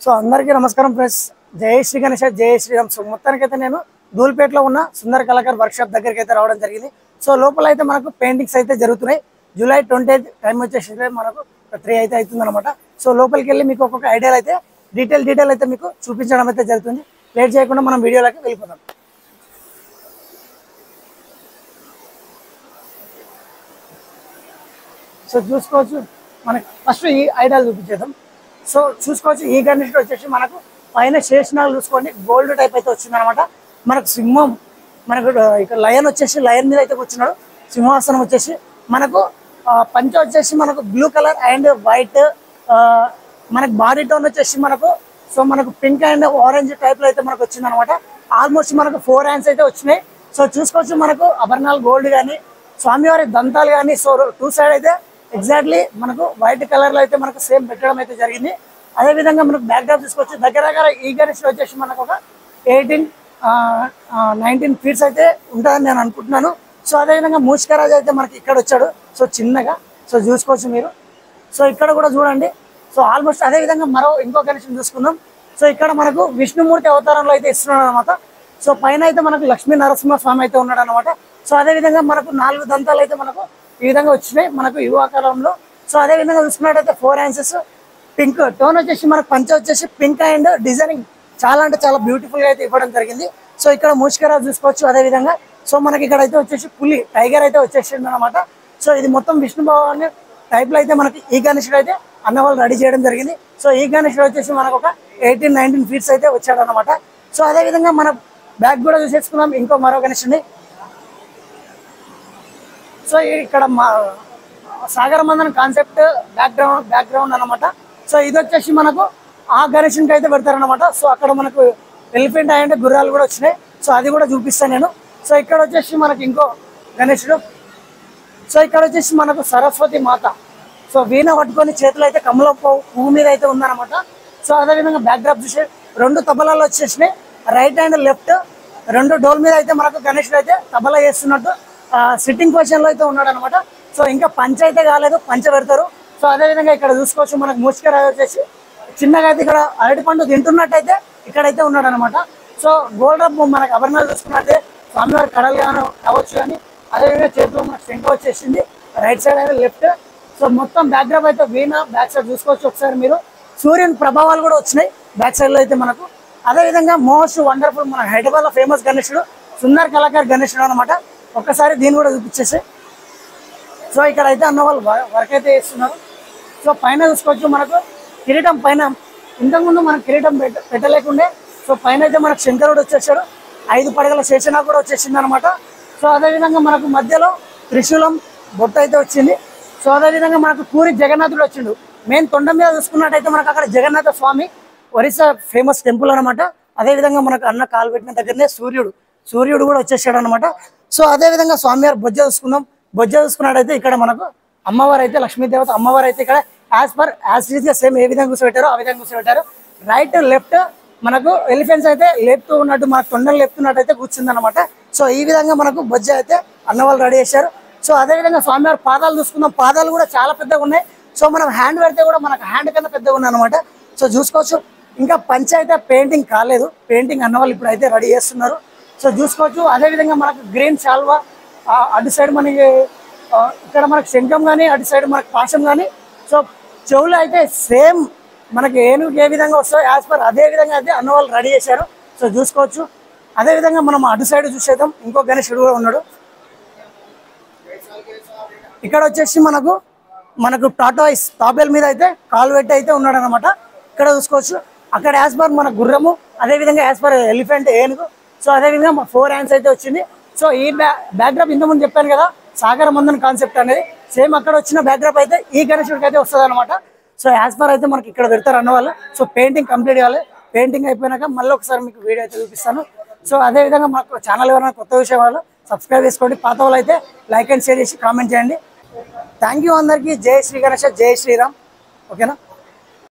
so అందరికీ నమస్కారం friends జై శ్రీ గణేష్ జై శ్రీరామ్ సో మొత్తానికైతే నేను ధూల్పేటలో ఉన్న సుందర కళాకార్ వర్క్ షాప్ దగ్గరికి అయితే రావడం జరిగింది సో లోపల అయితే మనకు పెయింటింగ్స్ అయితే జరుగుతున్నాయి జూలై ట్వంటీ టైం వచ్చేసి మనకు త్రీ అయితే అవుతుంది అనమాట సో లోపలికి వెళ్ళి మీకు ఒక్కొక్క ఐడియాలు అయితే డీటెయిల్ డీటెయిల్ అయితే మీకు చూపించడం అయితే జరుగుతుంది లేట్ చేయకుండా మనం వీడియోలోకి వెళ్ళిపోదాం సో చూసుకోవచ్చు మనకి ఫస్ట్ ఈ ఐడియాలు చూపించేద్దాం సో చూసుకోవచ్చు ఈ గణేష్ వచ్చేసి మనకు పైన శేషనాలు చూసుకోండి గోల్డ్ టైప్ అయితే వచ్చింది అనమాట మనకు సింహం మనకు ఆ, ఇక్కడ లయన్ వచ్చేసి లయన్ మీద అయితే కూర్చున్నాడు సింహాసనం వచ్చేసి మనకు ఆ, పంచ వచ్చేసి మనకు బ్లూ కలర్ అండ్ వైట్ మనకు బాడీ టోన్ వచ్చేసి మనకు సో మనకు పింక్ అండ్ ఆరెంజ్ టైప్ లో అయితే మనకు వచ్చింది అనమాట ఆల్మోస్ట్ మనకు ఫోర్ హ్యాండ్స్ అయితే వచ్చినాయి సో చూసుకోవచ్చు మనకు అభరణాలు గోల్డ్ కానీ స్వామివారి దంతాలు కానీ సో టూ సైడ్ అయితే ఎగ్జాక్ట్లీ మనకు వైట్ కలర్ లో అయితే మనకు సేమ్ పెట్టడం అయితే జరిగింది అదే విధంగా మనకు బ్యాక్ డ్రాప్ తీసుకోవచ్చు దగ్గర దగ్గర ఈ గణేష్ వచ్చేసి మనకు ఒక ఎయిటీన్ నైన్టీన్ ఫీట్స్ అయితే ఉంటుందని నేను అనుకుంటున్నాను సో అదేవిధంగా మూషికరాజు అయితే మనకి ఇక్కడ వచ్చాడు సో చిన్నగా సో చూసుకోవచ్చు మీరు సో ఇక్కడ కూడా చూడండి సో ఆల్మోస్ట్ అదే విధంగా మరో ఇంకో కనెక్షన్ చూసుకుందాం సో ఇక్కడ మనకు విష్ణుమూర్తి అవతారంలో అయితే ఇస్తున్నాడు అనమాట సో పైన అయితే మనకు లక్ష్మీ నరసింహ స్వామి అయితే ఉన్నాడు అనమాట సో అదే విధంగా మనకు నాలుగు దంతాలు అయితే మనకు ఈ విధంగా వచ్చినాయి మనకు యువాకాలంలో సో అదే విధంగా చూసుకున్నట్టయితే ఫోర్ హ్యాండ్సెస్ పింక్ టోన్ వచ్చేసి మనకు పంచ వచ్చేసి పింక్ అండ్ డిజైనింగ్ చాలా అంటే చాలా బ్యూటిఫుల్ గా అయితే ఇవ్వడం జరిగింది సో ఇక్కడ మూషికరాజు చూసుకోవచ్చు అదే విధంగా సో మనకి ఇక్కడ అయితే వచ్చేసి పులి టైగర్ అయితే వచ్చేసింది అనమాట సో ఇది మొత్తం విష్ణు భగవాన్ టైప్ లో అయితే మనకి ఈ గణేశుడు అయితే అన్న వాళ్ళు రెడీ చేయడం జరిగింది సో ఈ గణేశుడు వచ్చేసి మనకు ఒక ఎయిటీన్ నైన్టీన్ ఫీట్స్ అయితే వచ్చాడు అనమాట సో అదే విధంగా మన బ్యాగ్ కూడా చూసేసుకున్నాం ఇంకో మరో గణేశుడిని సో ఇక్కడ మా Sagara Manthan concept background background అనమాట సో ఇది వచ్చేసి మనకు ఆ గణేషన్కి అయితే పెడతారనమాట సో అక్కడ మనకు ఎలిఫెంట్ అండ్ గుర్రాలు కూడా వచ్చినాయి సో అది కూడా చూపిస్తాను నేను సో ఇక్కడ వచ్చేసి మనకి ఇంకో గణేశుడు సో ఇక్కడ వచ్చేసి మనకు సరస్వతి మాత సో వీణ పట్టుకొని చేతిలో అయితే కమలం పువ్వు పువ్వు మీద అయితే ఉందన్నమాట సో అదేవిధంగా బ్యాక్ డ్రాప్ చూసి రెండు తబలాలు వచ్చేసినాయి రైట్ అండ్ లెఫ్ట్ రెండు డోల్ మీద అయితే మనకు గణేశుడు అయితే తబలా చేస్తున్నట్టు సిట్టింగ్ పొజిషన్ లో అయితే ఉన్నాడు అనమాట సో ఇంకా పంచ అయితే కాలేదు పంచ పెడతారు సో అదేవిధంగా ఇక్కడ చూసుకోవచ్చు మనకు మూసికరాజు వచ్చేసి చిన్నగా అయితే ఇక్కడ అరటి పండు తింటున్నట్టయితే ఇక్కడైతే ఉన్నాడు అనమాట సో గోల్డ్ మనకు అభరణాలు చూసుకున్నట్టే స్వామివారి కడలు కానీ కావచ్చు కానీ అదేవిధంగా చేతిలో మనకు శంఖ వచ్చేసింది రైట్ సైడ్ అయితే లెఫ్ట్ సో మొత్తం బ్యాక్గ్రౌండ్ అయితే వీణ బ్యాక్ సైడ్ చూసుకోవచ్చు ఒకసారి మీరు సూర్యుని ప్రభావాలు కూడా వచ్చినాయి బ్యాక్ సైడ్ లో అయితే మనకు అదేవిధంగా మోస్ట్ వండర్ఫుల్ మన హైదరాబాద్ లో ఫేమస్ గణేశుడు సుందర్ కళాకార్ గణేశుడు అనమాట ఒక్కసారి దీన్ని కూడా చూపించేసి సో ఇక్కడ అయితే అన్న వాళ్ళు వర్క్ అయితే చేస్తున్నారు సో పైన చూసుకోవచ్చు మనకు కిరీటం పైన ఇంతకుముందు మనకు కిరీటం పెట్ట పెట్టలేకుండే సో పైన అయితే మనకు శంకరుడు వచ్చేసాడు ఐదు పడగల శేషన కూడా వచ్చేసింది అనమాట సో అదేవిధంగా మనకు మధ్యలో త్రిశూలం బొట్టు అయితే వచ్చింది సో అదేవిధంగా మనకు పూరి జగన్నాథుడు వచ్చిండు మెయిన్ తొండ మీద చూసుకున్నట్టయితే మనకు అక్కడ జగన్నాథ స్వామి ఒరిస్సా ఫేమస్ టెంపుల్ అనమాట అదేవిధంగా మనకు అన్న కాలు పెట్టిన దగ్గరనే సూర్యుడు సూర్యుడు కూడా వచ్చేసాడు అనమాట సో అదేవిధంగా స్వామివారి బొజ్జ చూసుకుందాం బొజ్జ చూసుకున్నట్టయితే ఇక్కడ మనకు అమ్మవారు అయితే లక్ష్మీదేవత అమ్మవారు అయితే ఇక్కడ యాజ్ పర్ యాజ్ గా సేమ్ ఏ విధంగా కూర్చోబెట్టారో ఆ విధంగా కూర్చోబెట్టారు రైట్ లెఫ్ట్ మనకు ఎలిఫెంట్స్ అయితే లేపుతూ ఉన్నట్టు మన తొండలు లేపుతున్నట్టు అయితే కూర్చుంది అనమాట సో ఈ విధంగా మనకు బొజ్జ అయితే అన్న వాళ్ళు రెడీ చేశారు సో అదే విధంగా స్వామివారి పాదాలు చూసుకుందాం పాదాలు కూడా చాలా పెద్దగా ఉన్నాయి సో మనం హ్యాండ్ పెడితే కూడా మనకు హ్యాండ్ కింద పెద్దగా ఉన్నాయి అనమాట సో చూసుకోవచ్చు ఇంకా పంచ అయితే పెయింటింగ్ కాలేదు పెయింటింగ్ అన్న వాళ్ళు ఇప్పుడు అయితే రెడీ చేస్తున్నారు సో చూసుకోవచ్చు అదే విధంగా మనకు గ్రీన్ శాల్వా ఆ, అటు సైడ్ మనకి ఆ, ఇక్కడ మనకు శంఖం కానీ అటు సైడ్ మనకు పాశం కానీ సో చెవులు అయితే సేమ్ మనకి ఏనుగు ఏ విధంగా వస్తాయో యాజ్ పర్ అదే విధంగా అయితే అన్న వాళ్ళు రెడీ చేశారు సో చూసుకోవచ్చు అదే విధంగా మనం అటు సైడ్ చూసేద్దాం ఇంకో గణేశుడు కూడా ఉన్నాడు ఇక్కడ వచ్చేసి మనకు మనకు టాటాయిస్ తాబేల్ మీద అయితే కాలు పెట్టి అయితే ఉన్నాడు అనమాట ఇక్కడ చూసుకోవచ్చు అక్కడ యాజ్ పర్ మన గుర్రము అదే విధంగా యాజ్ పర్ ఎలిఫెంట్ ఏనుగు సో అదే విధంగా మన ఫోర్ హ్యాండ్స్ అయితే వచ్చింది సో ఈ బ్యా బ్యాక్డ్రాప్ ఇంతకుముందు చెప్పాను కదా సాగర మందన్ కాన్సెప్ట్ అనేది సేమ్ అక్కడ వచ్చిన బ్యాక్డ్రాప్ అయితే ఈ గణేశుడికి అయితే వస్తుంది అనమాట సో యాజ్ పర్ అయితే మనకి ఇక్కడ పెడతారు అన్న వాళ్ళు సో పెయింటింగ్ కంప్లీట్ కావాలి పెయింటింగ్ అయిపోయినాక మళ్ళీ ఒకసారి మీకు వీడియో అయితే చూపిస్తాను సో అదే విధంగా మాకు ఛానల్ ఎవరైనా కొత్త విషయం వాళ్ళు సబ్స్క్రైబ్ చేసుకోండి పాత వాళ్ళు అయితే లైక్ అండ్ షేర్ చేసి కామెంట్ చేయండి థ్యాంక్ యూ అందరికీ జై శ్రీ గణేష్ జై శ్రీరామ్ ఓకేనా